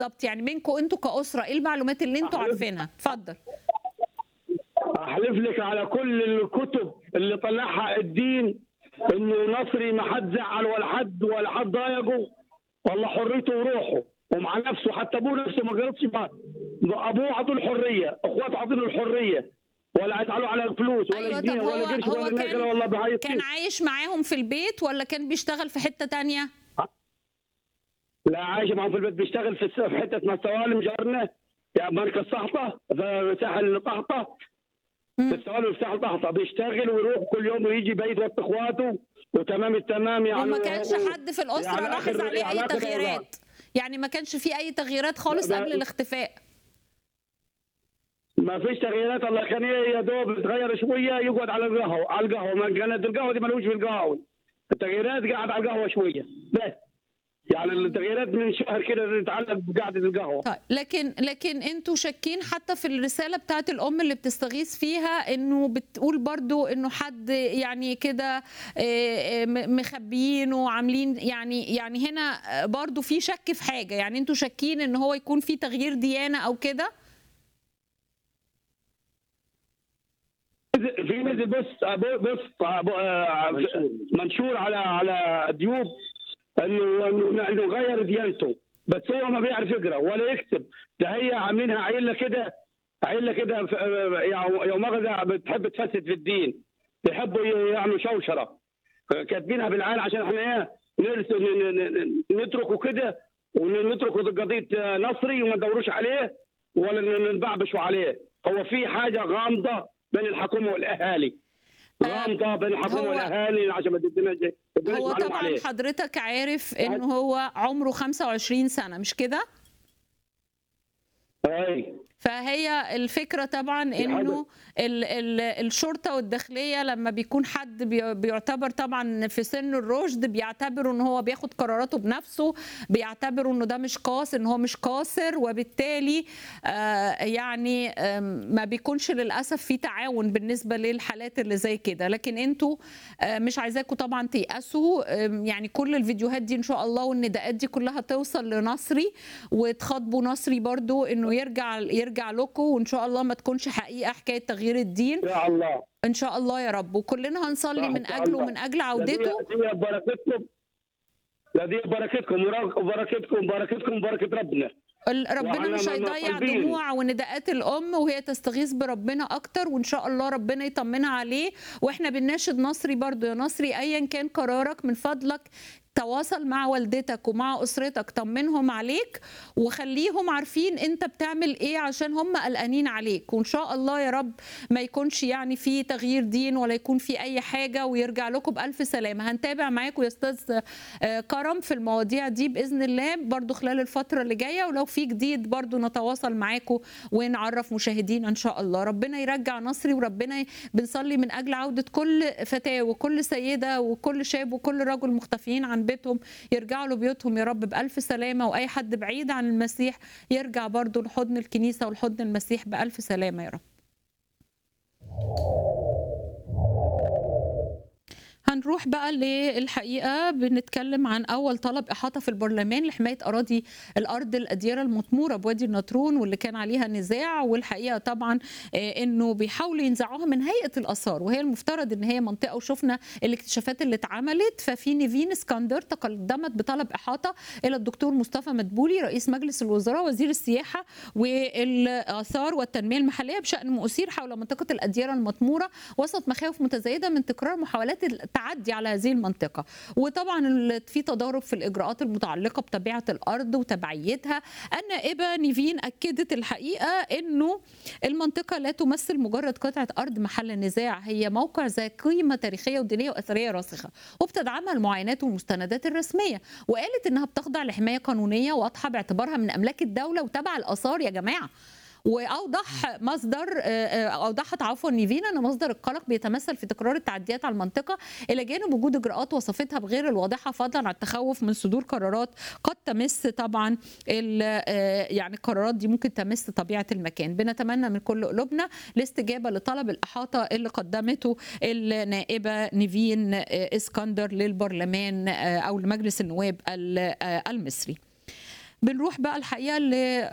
بالظبط يعني منكم انتوا كاسره ايه المعلومات اللي انتوا عارفينها اتفضل احلف لك على كل الكتب اللي طلعها الدين انه نصري ما حد زعل ولا حد ولا حد ضايقه والله حريته وروحه ومع نفسه حتى ابوه نفسه ما غلطش معاه ابوه عطوا الحريه اخواته عطوا له الحريه ولا يزعلوا على الفلوس ولا ايوه طب جنيه هو ولا قرش هو ولا ناكل كان والله بعيط كان عايش معاهم في البيت ولا كان بيشتغل في حته تانية لا عايش معهم في البيت بيشتغل في الس- في حته اسمها سوالم جارنا يا مركز صحطه في ساحل طحطه في السوالم في ساحل طحطه بيشتغل ويروح كل يوم ويجي بيت وسط اخواته وتمام التمام يعني وما كانش حد في الاسره يعني لاحظ آخر- عليه يعني اي آخر تغييرات يعني ما كانش في اي تغييرات خالص لا، قبل الاختفاء ما فيش تغييرات الله كان يا دوب يتغير شويه يقعد على القهوه على القهوه ما كانت القهوه دي ملوش في القهوه التغييرات قاعد على القهوه شويه بس يعني التغييرات من شهر كده تتعلق بقعده القهوه طيب لكن لكن انتوا شاكين حتى في الرساله بتاعت الام اللي بتستغيث فيها انه بتقول برضو انه حد يعني كده آه، آه، م- مخبيين وعاملين يعني يعني هنا برضو في شك في حاجه يعني انتوا شاكين ان هو يكون في تغيير ديانه او كده في مثل بص بص منشور على على ديوب انه انه إنه غير ديانته بس هو ما بيعرف يقرا ولا يكتب ده هي عاملينها عيله كده عيله كده ف- يعني يوم أخذ بتحب تفسد في الدين بيحبوا يعملوا شوشره كاتبينها بالعين عشان احنا ايه نرس- ن- ن- ن- نتركه كده ونتركه قضيه نصري وما ندوروش عليه ولا نبعبشوا عليه هو في حاجه غامضه بين الحكومه والاهالي غامضه بين الحكومه هو- والاهالي عشان ما تديناش ما تديناش هو معلومة طبعا عليه. حضرتك عارف انه هو عمره 25 سنه مش كده اي فهي الفكرة طبعا في انه ال ال الشرطة والداخلية لما بيكون حد بي- بيعتبر طبعا في سن الرشد بيعتبروا ان هو بياخد قراراته بنفسه بيعتبروا انه ده مش قاصر ان هو مش قاصر وبالتالي آه يعني آم، ما بيكونش للاسف في تعاون بالنسبة للحالات اللي زي كده لكن انتوا آه مش عايزاكم طبعا تيأسوا آم، يعني كل الفيديوهات دي ان شاء الله والنداءات دي كلها توصل لنصري وتخاطبوا نصري برضو انه يرجع يرجع لكم وان شاء الله ما تكونش حقيقه حكايه تغيير الدين يا الله ان شاء الله يا رب وكلنا هنصلي صح، من إن شاء اجله الله. ومن اجل لا عودته دي دي بركتكم لا دي بركتكم وبركتكم بركتكم بركه ربنا ال- ربنا وعلى مش ما هيضيع قلبين. دموع ونداءات الام وهي تستغيث بربنا اكتر وان شاء الله ربنا يطمنها عليه واحنا بنناشد نصري برضو يا نصري ايا كان قرارك من فضلك تواصل مع والدتك ومع اسرتك طمنهم عليك وخليهم عارفين انت بتعمل ايه عشان هم قلقانين عليك وان شاء الله يا رب ما يكونش يعني في تغيير دين ولا يكون في اي حاجه ويرجع لكم بالف سلامه هنتابع معاكم يا استاذ آه، كرم في المواضيع دي باذن الله برضو خلال الفتره اللي جايه ولو في جديد برضو نتواصل معاكم ونعرف مشاهدينا ان شاء الله ربنا يرجع نصري وربنا ي- بنصلي من اجل عوده كل فتاه وكل سيده وكل شاب وكل رجل مختفيين عن بيتهم يرجعوا لبيوتهم يا رب بالف سلامه واي حد بعيد عن المسيح يرجع برضو لحضن الكنيسه ولحضن المسيح بالف سلامه يا رب هنروح بقى للحقيقه بنتكلم عن اول طلب احاطه في البرلمان لحمايه اراضي الارض الاديره المطموره بوادي النطرون واللي كان عليها نزاع والحقيقه طبعا آه، انه بيحاولوا ينزعوها من هيئه الاثار وهي المفترض ان هي منطقه وشفنا الاكتشافات اللي اتعملت ففي نيفين اسكندر تقدمت بطلب احاطه الى الدكتور مصطفى مدبولي رئيس مجلس الوزراء وزير السياحه والاثار والتنميه المحليه بشان ما اثير حول منطقه الاديره المطموره وسط مخاوف متزايده من تكرار محاولات التعدي على هذه المنطقه وطبعا ال- في تضارب في الاجراءات المتعلقه بطبيعه الارض وتبعيتها النائبه نيفين اكدت الحقيقه انه المنطقه لا تمثل مجرد قطعه ارض محل نزاع هي موقع ذا قيمه تاريخيه ودينيه واثريه راسخه وبتدعمها المعاينات والمستندات الرسميه وقالت انها بتخضع لحمايه قانونيه واضحه باعتبارها من املاك الدوله وتبع الاثار يا جماعه واوضح مصدر آه، آه، اوضحت عفوا نيفين ان مصدر القلق بيتمثل في تكرار التعديات على المنطقه الى جانب وجود اجراءات وصفتها بغير الواضحه فضلا عن التخوف من صدور قرارات قد تمس طبعا ال- آه، يعني القرارات دي ممكن تمس طبيعه المكان بنتمنى من كل قلوبنا الاستجابه لطلب الاحاطه اللي قدمته النائبه نيفين آه، اسكندر للبرلمان آه، او لمجلس النواب ال- آه، المصري بنروح بقى الحقيقه ل